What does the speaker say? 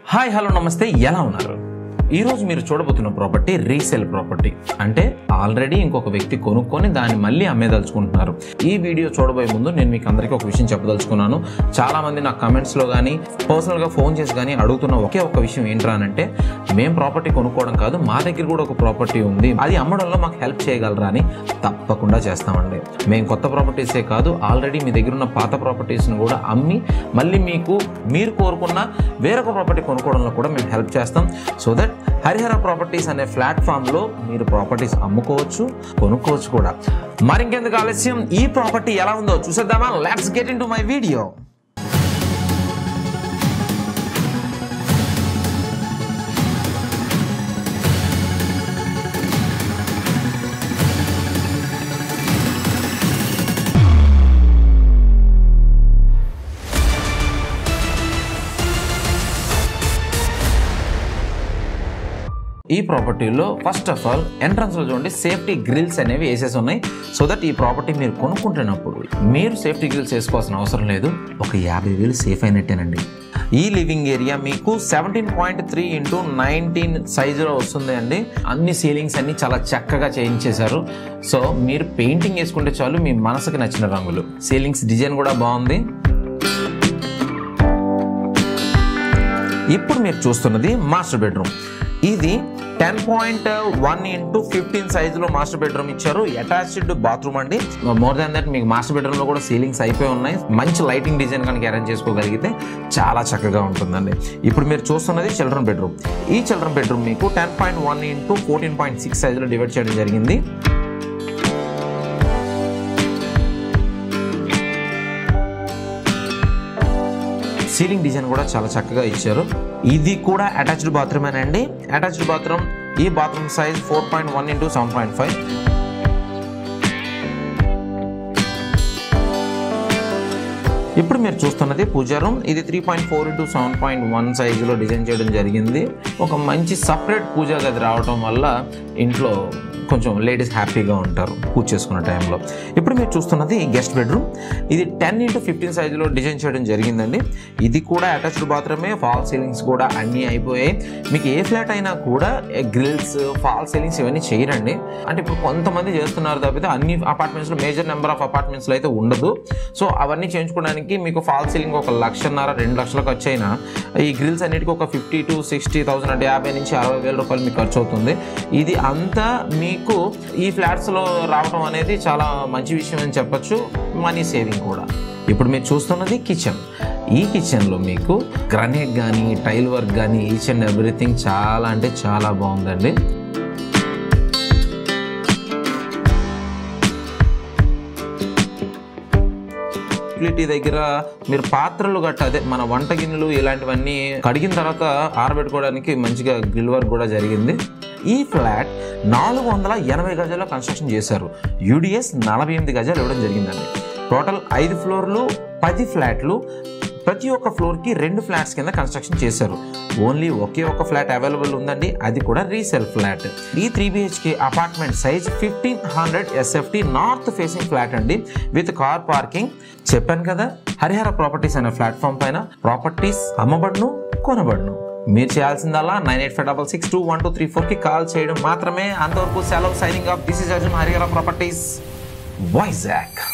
hi hello నమస్తే ఎలా ఉన్నారు ఈ రోజు మీరు చూడబోతున్న ప్రాపర్టీ రీసేల్ ప్రాపర్టీ అంటే ఆల్రెడీ ఇంకొక వ్యక్తి కొనుక్కొని దాన్ని మళ్ళీ అమ్మేదలుచుకుంటున్నారు ఈ వీడియో చూడబోయే ముందు నేను మీకు అందరికీ ఒక విషయం చెప్పదలుచుకున్నాను చాలా మంది నా comments లో కానీ పర్సనల్గా ఫోన్ చేసి కానీ అడుగుతున్న ఒకే ఒక విషయం ఏంట్రా అని అంటే మేము ప్రాపర్టీ కొనుక్కోవడం కాదు మా దగ్గర కూడా ఒక ప్రాపర్టీ ఉంది అది అమ్మడంలో మాకు హెల్ప్ చేయగలరా అని తప్పకుండా చేస్తామండి మేము కొత్త ప్రాపర్టీసే కాదు ఆల్రెడీ మీ దగ్గర ఉన్న పాత ప్రాపర్టీస్ని కూడా అమ్మి మళ్ళీ మీకు మీరు కోరుకున్న వేరొక ప్రాపర్టీ కొనుక్కోవడంలో కూడా మేము హెల్ప్ చేస్తాం సో దట్ హరిహర ప్రాపర్టీస్ అనే ప్లాట్ఫామ్లో మీరు ప్రాపర్టీస్ అమ్ముకోవచ్చు కొనుక్కోవచ్చు కూడా మరింకెందుకు ఆలస్యం ఈ ప్రాపర్టీ ఎలా ఉందో చూసేద్దామా let's get into my video ఈ ప్రాపర్టీలో ఫస్ట్ ఆఫ్ ఆల్ ఎంట్రన్స్ లో చూడండి సేఫ్టీ గ్రిల్స్ అనేవి వేసేసి ఉన్నాయి సో దట్ ఈ ప్రాపర్టీ మీరు కొనుక్కుంటున్నప్పుడు మీరు సేఫ్టీ గ్రిల్స్ వేసుకోవాల్సిన అవసరం లేదు ఒక యాభై వేలు సేఫ్ అయినట్టేనండి ఈ లివింగ్ ఏరియా మీకు seventeen point three into nineteen సైజులో వస్తుంది అండి అన్ని సీలింగ్స్ అన్ని చాలా చక్కగా చేయించేశారు సో మీరు పెయింటింగ్ వేసుకుంటే చాలు మీ మనసుకి నచ్చిన రంగులు సీలింగ్స్ డిజైన్ కూడా బాగుంది ఇప్పుడు మీరు చూస్తున్నది మాస్టర్ బెడ్రూమ్ ఇది ten point one into fifteen సైజులో మాస్టర్ బెడ్రూమ్ ఇచ్చారు అటాచ్డ్ బాత్రూమ్ అండి మోర్ దాన్ దట్ మీకు మాస్టర్ బెడ్రూమ్ లో కూడా సీలింగ్స్ అయిపోయి ఉన్నాయి మంచి లైటింగ్ డిజైన్ కనుక అరేంజ్ చేసుకోగలిగితే చాలా చక్కగా ఉంటుందండి ఇప్పుడు మీరు చూస్తున్నది చిల్డ్రన్ బెడ్రూమ్ ఈ చిల్డ్రన్ బెడ్రూమ్ మీకు ten point one into fourteen point six సైజులో డివైడ్ చేయడం జరిగింది సీలింగ్ డిజైన్ కూడా చాలా చక్కగా ఇచ్చారు ఇది కూడా అటాచ్డ్ బాత్రూమ్ అండి అటాచ్డ్ బాత్రూమ్ ఈ bathroom size four point one into seven point five ఇప్పుడు మీరు చూస్తున్నది పూజా రూమ్ ఇది three point four into seven point one సైజులో డిజైన్ చేయడం జరిగింది ఒక మంచి సపరేట్ పూజా గది రావడం వల్ల ఇంట్లో కొంచెం లేడీస్ హ్యాపీగా ఉంటారు పూజ చేసుకున్న టైంలో ఇప్పుడు మీరు చూస్తున్నది గెస్ట్ బెడ్రూమ్ ఇది టెన్ ఇంటూ ఫిఫ్టీన్ సైజులో డిజైన్ చేయడం జరిగిందండి ఇది కూడా అటాచ్డ్ బాత్రూమే ఫాల్ సీలింగ్స్ కూడా అన్నీ అయిపోయాయి మీకు ఏ ఫ్లాట్ అయినా కూడా గ్రిల్స్ ఫాల్ సీలింగ్స్ ఇవన్నీ చేయరండి అంటే ఇప్పుడు కొంతమంది చేస్తున్నారు తప్పితే అన్ని అపార్ట్మెంట్స్లో మేజర్ నెంబర్ ఆఫ్ అపార్ట్మెంట్స్లో అయితే ఉండదు సో అవన్నీ చేయించుకోవడానికి మీకు ఫాల్ సీలింగ్ ఒక లక్షన్నర రెండు లక్షల ఖర్చు అయినా ఈ గ్రిల్స్ అన్నిటికీ ఒక ఫిఫ్టీ టు సిక్స్టీ థౌసండ్ అంటే యాభై నుంచి అరవై వేల రూపాయలు మీకు ఖర్చు అవుతుంది ఇది అంతా మీకు ఈ ఫ్లాట్స్లో రావడం అనేది చాలా మంచి విషయం అని చెప్పొచ్చు మనీ సేవింగ్ కూడా ఇప్పుడు మీరు చూస్తున్నది కిచెన్ ఈ కిచెన్లో మీకు గ్రనైట్ కానీ టైల్ వర్క్ కానీ ఈచ్ అండ్ ఎవ్రీథింగ్ చాలా అంటే చాలా బాగుందండి యూటిలిటీ దగ్గర మీరు పాత్రలు గట్ట అదే మన వంట గిన్నెలు ఇలాంటివన్నీ కడిగిన తర్వాత ఆరబెట్టుకోవడానికి మంచిగా గ్రిల్ వర్క్ కూడా జరిగింది ఈ ఫ్లాట్ నాలుగు వందల ఎనభై గజాల్లో కన్స్ట్రక్షన్ చేశారు యూడిఎస్ నలభై ఎనిమిది గజాలు ఇవ్వడం జరిగిందండి టోటల్ ఐదు ఫ్లోర్లు పది ఫ్లాట్లు ప్రతి ఒక్క ఫ్లోర్కి రెండు ఫ్లాట్స్ కింద కన్స్ట్రక్షన్ చేశారు ఓన్లీ ఒకే ఒక ఫ్లాట్ అవైలబుల్ ఉందండి అది కూడా రీసేల్ ఫ్లాట్ ఈ three BHK apartment size fifteen hundred SFT north facing flat అండి విత్ కార్ పార్కింగ్ చెప్పాను కదా హరిహర ప్రాపర్టీస్ అనే ప్లాట్ఫామ్ పైన ప్రాపర్టీస్ అమ్మబడును కొనబడును మీరు చేయాల్సిందల్లా nine eight five double six two one two three ఫోర్కి కాల్ చేయడం మాత్రమే అంతవరకు సెలవు signing off this is Arjun Harihara properties Vizag